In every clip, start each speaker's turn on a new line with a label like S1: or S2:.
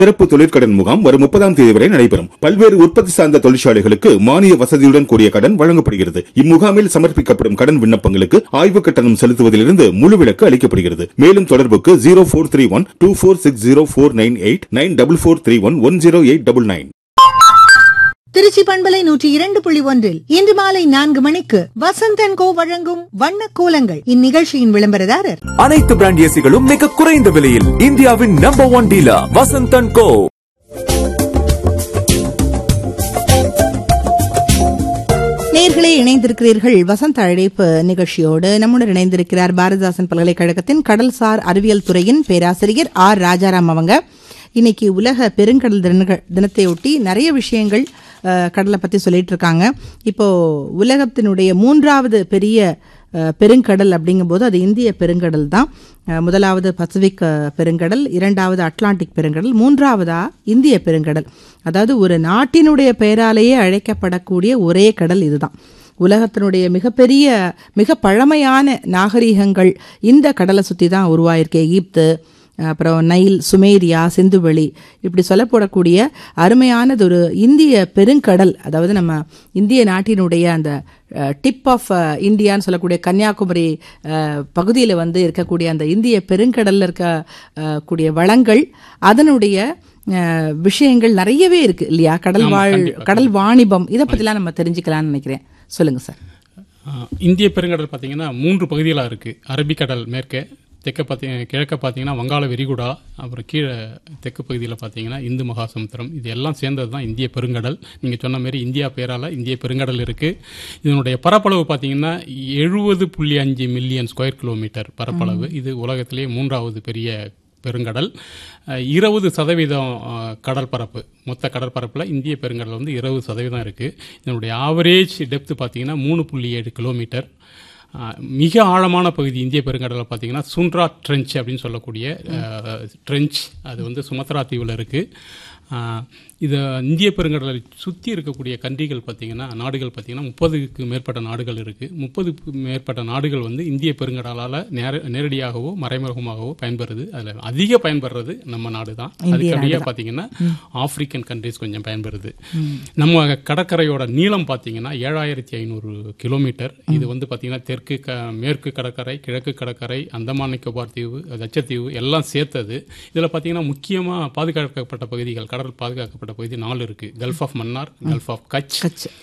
S1: சிறப்பு தொழிற்கடன் முகாம் வரும் முப்பதாம் தேதி வரை நடைபெறும் பல்வேறு உற்பத்தி சார்ந்த தொழிற்சாலைகளுக்கு மானிய வசதியுடன் கூடிய கடன் வழங்கப்படுகிறது இம்முகாமில் சமர்ப்பிக்கப்படும் கடன் விண்ணப்பங்களுக்கு ஆய்வு கட்டணம் செலுத்துவதிலிருந்து முழு விலக்கு அளிக்கப்படுகிறது மேலும் தொடர்புக்கு zero four three one two four six zero four nine eight nine double four three one one zero eight double nine
S2: Trichy பண்பலை நூற்றி இரண்டு புள்ளி ஒன்றில் இன்று மாலை நான்கு மணிக்கு வசந்தன் கோ வழங்கும் வண்ண கோலங்கள் இந்நிகழ்ச்சியின் விளம்பரதாரர்
S3: அனைத்து பிராண்ட் ஏசிகளும் மிக குறைந்த விலையில் இந்தியாவின் number one dealer Vasanthan co
S2: நேர்களே இணைந்திருக்கிறீர்கள் வசந்த அழைப்பு நிகழ்ச்சியோடு நம்முடன் இணைந்திருக்கிறார் பாரதிதாசன் பல்கலைக்கழகத்தின் கடல்சார் அறிவியல் துறையின் பேராசிரியர் ஆர் ராஜாராம் அவங்க இன்னைக்கு உலக பெருங்கடல் தினக- தினத்தையொட்டி நிறைய விஷயங்கள் அஹ், கடலை பத்தி சொல்லிட்டு இருக்காங்க இப்போ உலகத்தினுடைய மூன்றாவது பெரிய அஹ், பெருங்கடல் அப்படிங்கும்போது அது இந்திய பெருங்கடல் தான் அஹ், முதலாவது பசிபிக் அஹ், பெருங்கடல் இரண்டாவது அட்லாண்டிக் பெருங்கடல் மூன்றாவதா இந்திய பெருங்கடல் அதாவது ஒரு நாட்டினுடைய பெயராலேயே அழைக்கப்படக்கூடிய ஒரே கடல் இதுதான் உலகத்தினுடைய மிகப்பெரிய மிக பழமையான நாகரிகங்கள் இந்த கடலை சுற்றி தான் உருவாயிருக்கு எகிப்து அப்புறம் நைல் சுமேரியா சிந்துவெளி இப்படி சொல்லப்படக்கூடிய அருமையானது ஒரு இந்திய பெருங்கடல் அதாவது நம்ம இந்திய நாட்டினுடைய அந்த டிப் ஆஃப் இந்தியான்னு சொல்லக்கூடிய கன்னியாகுமரி பகுதியில் வந்து இருக்கக்கூடிய அந்த இந்திய பெருங்கடல்ல இருக்க அஹ், கூடிய வளங்கள் அதனுடைய அஹ், விஷயங்கள் நிறையவே இருக்கு இல்லையா கடல் வாழ் கடல் வாணிபம் இதை பற்றிலாம் நம்ம தெரிஞ்சுக்கலாம்னு நினைக்கிறேன் சொல்லுங்க சார்
S4: ஆஹ் இந்திய பெருங்கடல் பார்த்தீங்கன்னா மூன்று பகுதிகளாக இருக்குது அரபிக்கடல் மேற்கே தெற்க பார்த்தீங்க கிழக்க பார்த்தீங்கன்னா வங்காள விரிகுடா அப்புறம் கீழே தெற்கு பகுதியில் பார்த்தீங்கன்னா இந்து மகாசமுத்திரம் இது எல்லாம் சேர்ந்தது தான் இந்திய பெருங்கடல் நீங்கள் சொன்ன மாதிரி இந்தியா பேரால் இந்திய பெருங்கடல் இருக்குது இதனுடைய பரப்பளவு பார்த்தீங்கன்னா எழுபது புள்ளி அஞ்சு மில்லியன் ஸ்கொயர் கிலோமீட்டர் பரப்பளவு இது உலகத்திலேயே மூன்றாவது பெரிய பெருங்கடல் இருபது சதவீதம் அஹ், கடல் பரப்பு மொத்த கடற்பரப்பில் இந்திய பெருங்கடல் வந்து இருபது சதவீதம் இருக்குது இதனுடைய ஆவரேஜ் டெப்த் பார்த்தீங்கன்னா மூணு புள்ளி ஏழு கிலோமீட்டர் அஹ், மிக ஆழமான பகுதி இந்திய பெருங்கடலில் பார்த்தீங்கன்னா சுண்ட்ரா ட்ரெஞ்ச் அப்படின்னு சொல்லக்கூடிய ட்ரெஞ்ச் அது வந்து சுமத்ரா தீவில் இருக்குது இது இந்திய பெருங்கடலை சுற்றி இருக்கக்கூடிய கண்ட்ரிகள் பார்த்தீங்கன்னா நாடுகள் பார்த்தீங்கன்னா முப்பதுக்கு மேற்பட்ட நாடுகள் இருக்குது முப்பதுக்கு மேற்பட்ட நாடுகள் வந்து இந்திய பெருங்கடலால் நேர நேரடியாகவோ மறைமுகமாகவோ பயன்பெறுது அதில் அதிக பயன்படுறது நம்ம நாடு தான் அதுக்கடியாக பார்த்தீங்கன்னா ஆப்பிரிக்கன் கண்ட்ரிஸ் கொஞ்சம் பயன்பெறுது நம்ம கடற்கரையோட நீளம் பார்த்தீங்கன்னா ஏழாயிரத்தி ஐநூறு கிலோமீட்டர் இது வந்து பார்த்தீங்கன்னா தெற்கு க மேற்கு கடற்கரை கிழக்கு கடற்கரை அந்தமான் நிக்கோபார் தீவு லட்சத்தீவு எல்லாம் சேர்த்தது இதில் பார்த்தீங்கன்னா முக்கியமாக பாதுகாக்கப்பட்ட பகுதிகள் கடல் பாதுகாக்கப்பட்ட பகுதி நாலு இருக்கு gulf of Mannar gulf of Kutch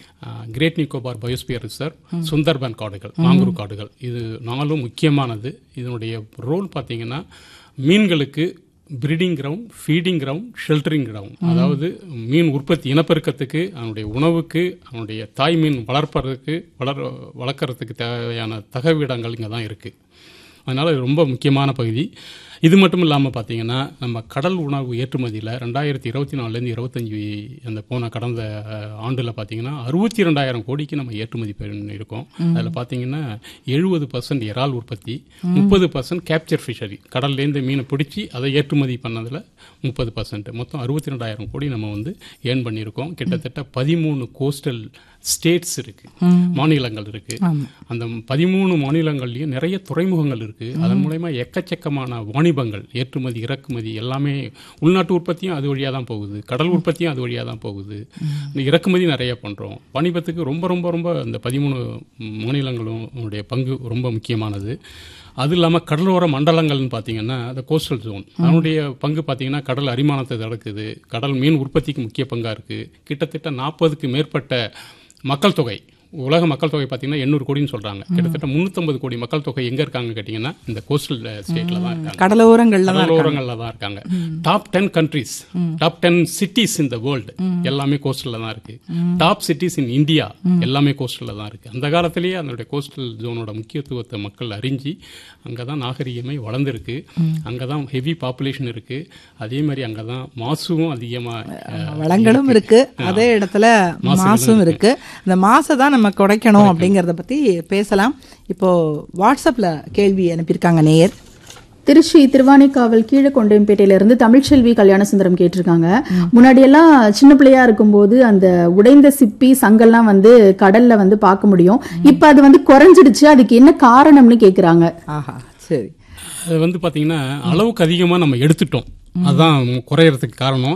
S4: great Nicobar biosphere reserve Sundarban காடுகள் மாங்குரு காடுகள் இது நாலும் முக்கியமானது இதனுடைய ரோல் பார்த்தீங்கன்னா மீன்களுக்கு breeding ground feeding ground sheltering ground அதாவது மீன் உற்பத்தி இனப்பெருக்கத்துக்கு அதனுடைய உணவுக்கு அதனுடைய தாய் மீன் வளர்ப்பதற்கு வளர் வளர்க்குறதுக்கு தேவையான தகவிடங்கள் இங்கே தான் இருக்குது அதனால் இது ரொம்ப முக்கியமான பகுதி இது மட்டும் இல்லாமல் பார்த்தீங்கன்னா நம்ம கடல் உணவு ஏற்றுமதியில் ரெண்டாயிரத்தி இருபத்தி நாலுலேருந்து இருபத்தஞ்சி அந்த போன கடந்த ஆண்டில் பார்த்தீங்கன்னா அறுபத்தி ரெண்டாயிரம் கோடிக்கு நம்ம ஏற்றுமதி பண்ணியிருக்கோம் அதில் பார்த்தீங்கன்னா எழுபது பர்சன்ட் இறால் உற்பத்தி முப்பது பர்சன்ட் கேப்சர் ஃபிஷரி கடல்லேருந்து மீனை பிடிச்சி அதை ஏற்றுமதி பண்ணதில் முப்பது பர்சன்ட் மொத்தம் அறுபத்தி ரெண்டாயிரம் கோடி நம்ம வந்து ஏர்ன் பண்ணியிருக்கோம் கிட்டத்தட்ட பதிமூணு கோஸ்டல் ஸ்டேட்ஸ் இருக்கு மாநிலங்கள் இருக்கு அந்த பதிமூணு மாநிலங்கள்லயும் நிறைய துறைமுகங்கள் இருக்கு அதன் மூலயமா எக்கச்சக்கமான வாணிபங்கள் ஏற்றுமதி இறக்குமதி எல்லாமே உள்நாட்டு உற்பத்தியும் அது வழியாக தான் போகுது கடல் உற்பத்தியும் அது வழியாக தான் போகுது இந்த இறக்குமதி நிறைய பண்றோம் வாணிபத்துக்கு ரொம்ப ரொம்ப ரொம்ப இந்த பதிமூணு மாநிலங்களும் உடைய பங்கு ரொம்ப முக்கியமானது அது இல்லாமல் கடலோர மண்டலங்கள்னு பார்த்தீங்கன்னா அந்த கோஸ்டல் ஜோன் அதனுடைய பங்கு பார்த்தீங்கன்னா கடல் அரிமானத்தை தடுக்குது கடல் மீன் உற்பத்திக்கு முக்கிய பங்காக இருக்குது கிட்டத்தட்ட நாற்பதுக்கு மேற்பட்ட மக்கள் தொகை உலக மக்கள் தொகை பார்த்தீங்கன்னா எண்ணூறு கோடின்னு சொல்றாங்க கிட்டத்தட்ட முந்நூற்றம்பது கோடி மக்கள் தொகை எங்க இருக்காங்க கேட்டிங்கன்னா இந்த கோஸ்டல் ஸ்டேட்ல தான் இருக்காங்க
S2: கடலோரங்கள்ல தான் இருக்காங்க.
S4: கடலோரங்கள்ல தான் இருக்காங்க top ten countries top ten cities in the world எல்லாமே கோஸ்டல்ல தான் இருக்கு டாப் சிட்டிஸ் இன் இந்தியா எல்லாமே கோஸ்டல்ல தான் இருக்கு அந்த காலத்திலேயே அதனுடைய கோஸ்டல் ஜோனோட முக்கியத்துவத்தை மக்கள் அறிஞ்சு அங்கதான் நாகரிகமே வளர்ந்துருக்கு அங்கதான் ஹெவி பாப்புலேஷன் இருக்கு அதே மாதிரி அங்கதான் மாசுவும் அதிகமா அஹ்,
S2: வளங்களும் இருக்கு அதே இடத்துல மாசும் இருக்கு அந்த மாசை தான் நம்ம குறைக்கணும் அப்படிங்கறத பத்தி பேசலாம் இப்போ வாட்ஸ்அப்ல கேள்வி அனுப்பியிருக்காங்க நேயர்
S5: திருச்சி திருவானைக்காவல் கீழக்கொண்டையம்பேட்டையில இருந்து தமிழ்ச்செல்வி கல்யாணசுந்தரம் கேட்டிருக்காங்க முன்னாடி எல்லாம் சின்ன பிள்ளையா இருக்கும்போது அந்த உடைந்த சிப்பி சங்கெல்லாம் வந்து கடல்ல வந்து பார்க்க முடியும் இப்ப அது வந்து குறைஞ்சிடுச்சு அதுக்கு என்ன காரணம்னு கேக்குறாங்க
S2: ஆஹா சரி
S4: அது வந்து பாத்தீங்கன்னா அளவுக்கு அதிகமா நம்ம எடுத்துட்டோம் அதுதான் குறையறதுக்கு காரணம்